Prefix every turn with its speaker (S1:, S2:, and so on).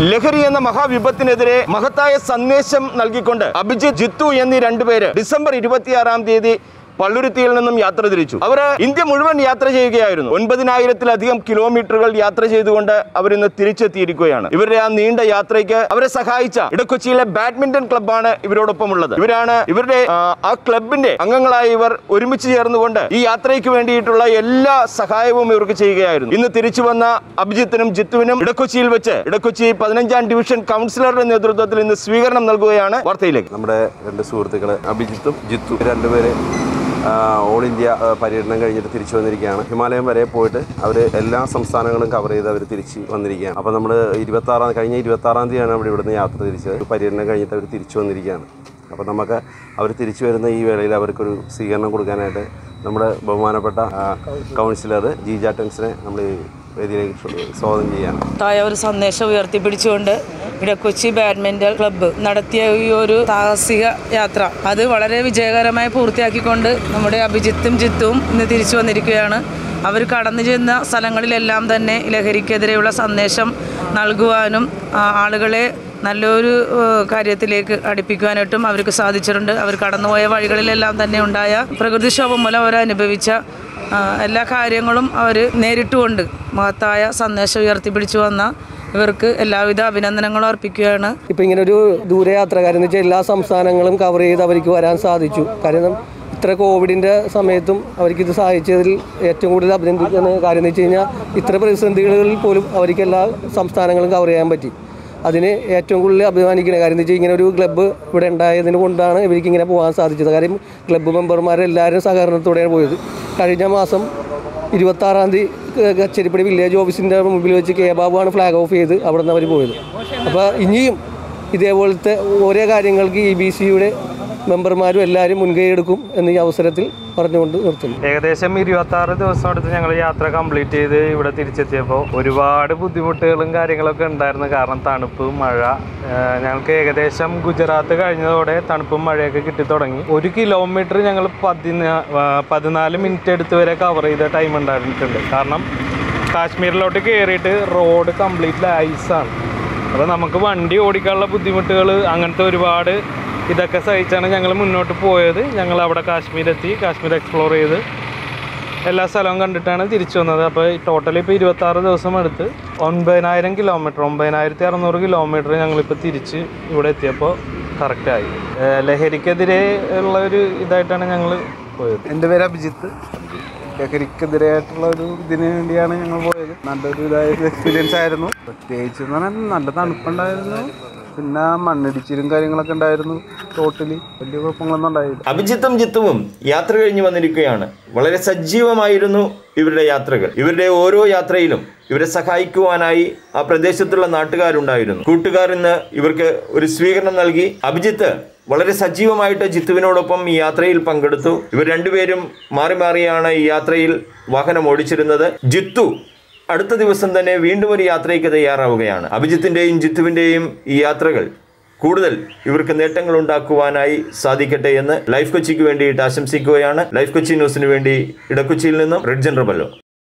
S1: ലഹരി എന്ന മഹാവിപത്തിനെതിരെ മഹത്തായ സന്ദേശം നൽകിക്കൊണ്ട് അഭിജിത്ത് ജിത്തു എന്നീ രണ്ടുപേര് ഡിസംബർ ഇരുപത്തിയാറാം തീയതി പള്ളുരുത്തിയിൽ നിന്നും യാത്ര തിരിച്ചു അവർ ഇന്ത്യ മുഴുവൻ യാത്ര ചെയ്യുകയായിരുന്നു ഒൻപതിനായിരത്തിലധികം കിലോമീറ്ററുകൾ യാത്ര ചെയ്തുകൊണ്ട് അവർ ഇന്ന് തിരിച്ചെത്തിയിരിക്കുകയാണ് ഇവരുടെ ആ നീണ്ട യാത്രയ്ക്ക് അവരെ സഹായിച്ച ഇടക്കൊച്ചിയിലെ ബാഡ്മിന്റൺ ക്ലബ്ബാണ് ഇവരോടൊപ്പം ഉള്ളത് ഇവരാണ് ഇവരുടെ ആ, ആ ക്ലബിന്റെ അംഗങ്ങളായ ഇവർ ഒരുമിച്ച് ചേർന്നുകൊണ്ട് ഈ യാത്രയ്ക്ക് വേണ്ടിയിട്ടുള്ള എല്ലാ സഹായവും ഇവർക്ക് ചെയ്യുകയായിരുന്നു ഇന്ന് തിരിച്ചു വന്ന അഭിജിത്തിനും ജിത്തുവിനും ഇടക്കൊച്ചിയിൽ വെച്ച് ഇടക്കൊച്ചി പതിനഞ്ചാം ഡിവിഷൻ കൗൺസിലറുടെ നേതൃത്വത്തിൽ ഇന്ന് സ്വീകരണം നൽകുകയാണ് വാർത്തയിലേക്ക്
S2: നമ്മുടെ രണ്ട് സുഹൃത്തുക്കൾ അഭിജിത്തും ജിത്തു രണ്ടുപേര് ആ, ഓൾ ഇന്ത്യ ആ, പര്യടനം കഴിഞ്ഞിട്ട് തിരിച്ചു വന്നിരിക്കുകയാണ് ഹിമാലയം വരെ പോയിട്ട് അവർ എല്ലാ സംസ്ഥാനങ്ങളും കവർ ചെയ്ത് അവർ തിരിച്ച് വന്നിരിക്കുകയാണ് അപ്പോൾ നമ്മൾ ഇരുപത്താറാം കഴിഞ്ഞ ഇരുപത്താറാം തീയതിയാണ് നമ്മൾ ഇവിടുന്ന് യാത്ര തിരിച്ചത് പര്യടനം കഴിഞ്ഞിട്ട് അവർ തിരിച്ചു വന്നിരിക്കുകയാണ് അപ്പോൾ നമുക്ക് അവർ തിരിച്ചു വരുന്ന ഈ വേളയിൽ അവർക്കൊരു സ്വീകരണം കൊടുക്കാനായിട്ട് നമ്മുടെ ബഹുമാനപ്പെട്ട ആ, കൗൺസിലർ ജി ജാറ്റൻസിനെ നമ്മൾ ഈ വേദിയിലേക്ക് സ്വാഗതം ചെയ്യുകയാണ്
S3: തായ ഒരു സന്ദേശം ഉയർത്തിപ്പിടിച്ചുകൊണ്ട് ഇടക്കൊച്ചി ബാഡ്മിൻ്റൺ ക്ലബ്ബ് നടത്തിയ ഈ ഒരു സാഹസിക യാത്ര അത് വളരെ വിജയകരമായി പൂർത്തിയാക്കിക്കൊണ്ട് നമ്മുടെ അഭിജിത്തും ജിത്തും ഇന്ന് തിരിച്ചു വന്നിരിക്കുകയാണ് അവർ കടന്നു ചെന്ന സ്ഥലങ്ങളിലെല്ലാം തന്നെ ലഹരിക്കെതിരെയുള്ള സന്ദേശം നൽകുവാനും ആ, ആളുകളെ നല്ലൊരു ഏഹ്, കാര്യത്തിലേക്ക് അടുപ്പിക്കുവാനായിട്ടും അവർക്ക് സാധിച്ചിട്ടുണ്ട് അവർ കടന്നുപോയ വഴികളിലെല്ലാം തന്നെ ഉണ്ടായ പ്രകൃതിക്ഷോഭം മൂലം അവർ അനുഭവിച്ച ആ, എല്ലാ കാര്യങ്ങളും അവർ നേരിട്ടുകൊണ്ട് മഹത്തായ സന്ദേശം ഉയർത്തിപ്പിടിച്ചു വന്ന ഇവർക്ക് എല്ലാവിധ അഭിനന്ദനങ്ങളും അർപ്പിക്കുകയാണ്
S4: ഇപ്പം ഇങ്ങനെ ഒരു ദൂരയാത്രക്കാരെന്ന് വെച്ചാൽ എല്ലാ സംസ്ഥാനങ്ങളും കവർ ചെയ്ത് അവർക്ക് വരാൻ സാധിച്ചു കാരണം ഇത്ര കോവിഡിൻ്റെ സമയത്തും അവർക്ക് ഇത് സഹായിച്ചതിൽ ഏറ്റവും കൂടുതൽ അഭിനന്ദിക്കുന്ന കാര്യം എന്ന് വെച്ച് കഴിഞ്ഞാൽ ഇത്ര പ്രതിസന്ധികളിൽ പോലും അവർക്ക് എല്ലാ സംസ്ഥാനങ്ങളും കവർ ചെയ്യാൻ പറ്റി അതിന് ഏറ്റവും കൂടുതൽ അഭിമാനിക്കുന്ന കാര്യം എന്ന് വെച്ചാൽ ഇങ്ങനെ ഒരു ക്ലബ്ബ് ഇവിടെ ഉണ്ടായതിന് കൊണ്ടാണ് ഇവർക്ക് ഇങ്ങനെ പോകാൻ സാധിച്ചത് കാര്യം ക്ലബ്ബ് മെമ്പർമാരെല്ലാവരും സഹകരണത്തോടെയാണ് പോയത് കഴിഞ്ഞ മാസം ഇരുപത്താറാം തീയതി കച്ചേരിപ്പടി വില്ലേജ് ഓഫീസിൻ്റെ മുമ്പിൽ വെച്ച് കെ ബാബുവാണ് ഫ്ലാഗ് ഓഫ് ചെയ്ത് അവിടെ നിന്ന് അവർ പോയത് അപ്പോൾ ഇനിയും ഇതേപോലത്തെ ഓരോ കാര്യങ്ങൾക്ക് ഇ ബി സിയുടെ മെമ്പർമാരും എല്ലാവരും മുൻകൈ എടുക്കും എന്ന് ഈ അവസരത്തിൽ പറഞ്ഞുകൊണ്ട് നിർത്തുന്നു
S5: ഏകദേശം ഇരുപത്തി ആറ് ദിവസം എടുത്ത് ഞങ്ങൾ യാത്ര കംപ്ലീറ്റ് ചെയ്ത് ഇവിടെ തിരിച്ചെത്തിയപ്പോൾ ഒരുപാട് ബുദ്ധിമുട്ടുകളും കാര്യങ്ങളൊക്കെ ഉണ്ടായിരുന്നു കാരണം തണുപ്പ് മഴ ഏഹ് ഞങ്ങൾക്ക് ഏകദേശം ഗുജറാത്ത് കഴിഞ്ഞതോടെ തണുപ്പും മഴയൊക്കെ കിട്ടി തുടങ്ങി ഒരു കിലോമീറ്റർ ഞങ്ങൾ പതിനാ ആ, പതിനാല് മിനിറ്റ് എടുത്ത് വരെ കവർ ചെയ്ത ടൈം ഉണ്ടായിട്ടുണ്ട് കാരണം കാശ്മീരിലോട്ട് കയറിയിട്ട് റോഡ് കംപ്ലീറ്റ്ലി ഐസാണ് അപ്പോൾ നമുക്ക് വണ്ടി ഓടിക്കാനുള്ള ബുദ്ധിമുട്ടുകൾ അങ്ങനത്തെ ഒരുപാട് ഇതൊക്കെ സഹിച്ചാണ് ഞങ്ങൾ മുന്നോട്ട് പോയത് ഞങ്ങൾ അവിടെ കാശ്മീർ എത്തി കാശ്മീർ എക്സ്പ്ലോർ ചെയ്ത് എല്ലാ സ്ഥലവും കണ്ടിട്ടാണ് തിരിച്ചു വന്നത് അപ്പോൾ ടോട്ടൽ ഇപ്പോൾ ഇരുപത്താറ് ദിവസം എടുത്ത് ഒൻപതിനായിരം കിലോമീറ്റർ ഒമ്പതിനായിരത്തി അറുന്നൂറ് കിലോമീറ്റർ ഞങ്ങളിപ്പോൾ തിരിച്ച് ഇവിടെ എത്തിയപ്പോൾ കറക്റ്റായി ഏഹ് ലഹരിക്കെതിരെ ഉള്ള ഒരു ഇതായിട്ടാണ് ഞങ്ങൾ പോയത്
S6: എൻ്റെ പേര് അഭിജിത്ത് ലഹരിക്കെതിരായിട്ടുള്ള ഒരു ഇതിന് വേണ്ടിയാണ് ഞങ്ങൾ പോയത് നല്ലൊരു ഇതായത് എക്സ്പീരിയൻസ് ആയിരുന്നു പ്രത്യേകിച്ച് എന്ന് പറഞ്ഞാൽ നല്ല തണുപ്പുണ്ടായിരുന്നു പിന്നെ മണ്ണിടിച്ചിലും കാര്യങ്ങളൊക്കെ ഉണ്ടായിരുന്നു ടോട്ടലി വലിയ കുഴപ്പങ്ങളൊന്നും ഉണ്ടായില്ല
S1: അഭിജിത്തും ജിത്തുവും യാത്ര കഴിഞ്ഞ് വന്നിരിക്കുകയാണ് വളരെ സജീവമായിരുന്നു ഇവരുടെ യാത്രകൾ ഇവരുടെ ഓരോ യാത്രയിലും ഇവരെ സഹായിക്കുവാനായി ആ പ്രദേശത്തുള്ള നാട്ടുകാരുണ്ടായിരുന്നു കൂട്ടുകാർ ഇന്ന് ഇവർക്ക് ഒരു സ്വീകരണം നൽകി അഭിജിത്ത് വളരെ സജീവമായിട്ട് ജിത്തുവിനോടൊപ്പം ഈ യാത്രയിൽ പങ്കെടുത്തു ഇവർ രണ്ടുപേരും മാറി മാറിയാണ് ഈ യാത്രയിൽ വാഹനം ഓടിച്ചിരുന്നത് ജിത്തു അടുത്ത ദിവസം തന്നെ വീണ്ടും ഒരു യാത്രയ്ക്ക് തയ്യാറാവുകയാണ് അഭിജിത്തിൻ്റെയും ജിത്തുവിൻ്റെയും ഈ യാത്രകൾ കൂടുതൽ ഇവർക്ക് നേട്ടങ്ങൾ ഉണ്ടാക്കുവാനായി സാധിക്കട്ടെ എന്ന് ലൈഫ് കൊച്ചിക്ക് വേണ്ടിയിട്ട് ആശംസിക്കുകയാണ് ലൈഫ് കൊച്ചി ന്യൂസിന് വേണ്ടി ഇടക്കൊച്ചിയിൽ നിന്നും റെഡ് ജനറബല്ലോ